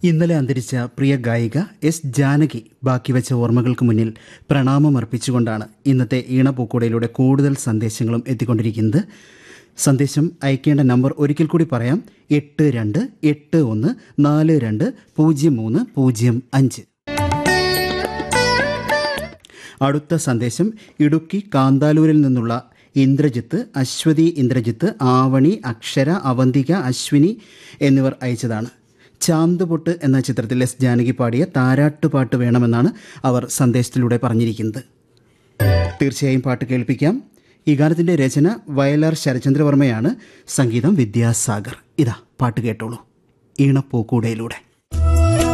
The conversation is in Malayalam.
ഇന്നലെ അന്തരിച്ച പ്രിയ ഗായിക എസ് ജാനകി ബാക്കി വെച്ച ഓർമ്മകൾക്ക് മുന്നിൽ പ്രണാമം അർപ്പിച്ചുകൊണ്ടാണ് ഇന്നത്തെ ഈണപ്പൂക്കൂടയിലൂടെ കൂടുതൽ സന്ദേശങ്ങളും എത്തിക്കൊണ്ടിരിക്കുന്നത് സന്ദേശം അയക്കേണ്ട നമ്പർ ഒരിക്കൽ കൂടി പറയാം എട്ട് രണ്ട് എട്ട് ഒന്ന് നാല് രണ്ട് പൂജ്യം മൂന്ന് പൂജ്യം അഞ്ച് അടുത്ത സന്ദേശം ഇടുക്കി കാന്താലൂരിൽ നിന്നുള്ള ഇന്ദ്രജിത്ത് അശ്വതി ഇന്ദ്രജിത്ത് ആവണി അക്ഷര അവന്തിക അശ്വിനി എന്നിവർ അയച്ചതാണ് ചാന്തുപൊട്ട് എന്ന ചിത്രത്തിൽ എസ് ജാനകി പാടിയ താരാട്ടുപാട്ട് വേണമെന്നാണ് അവർ സന്ദേശത്തിലൂടെ പറഞ്ഞിരിക്കുന്നത് തീർച്ചയായും പാട്ട് കേൾപ്പിക്കാം ഈ ഗാനത്തിൻ്റെ രചന വയലാർ ശരചന്ദ്രവർമ്മയാണ് സംഗീതം വിദ്യാസാഗർ ഇതാ പാട്ട് കേട്ടോളൂ ഈണപ്പൂക്കൂടയിലൂടെ